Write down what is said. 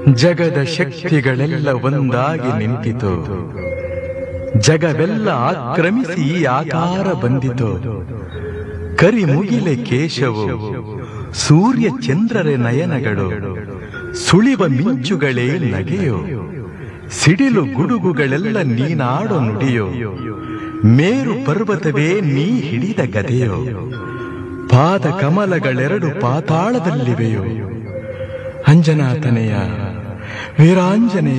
ಜಗದ ಶಕ್ತಿಗಳೆಲ್ಲ ಒಂದಾಗಿ ನಿಂತಿತು ಜಗವೆಲ್ಲ ಆಕ್ರಮಿಸಿ ಆಕಾರ ಬಂದಿತು ಕರಿಮುಗಿಲೆ ಕೇಶವು ಸೂರ್ಯ ಚಂದ್ರರ ನಯನಗಳು ಸುಳಿವ ಮಿಂಚುಗಳೇ ನಗೆಯೋ ಸಿಡಿಲು ಗುಡುಗುಗಳೆಲ್ಲ ನೀನಾಡೋ ನುಡಿಯೋ ಮೇರು ಪರ್ವತವೇ ನೀ ಹಿಡಿದ ಗದೆಯೋ ಪಾದ ಕಮಲಗಳೆರಡು ಪಾತಾಳದಲ್ಲಿವೆಯೋ ಅಂಜನಾತನೆಯ ವೀರಾಂಜನೇಯ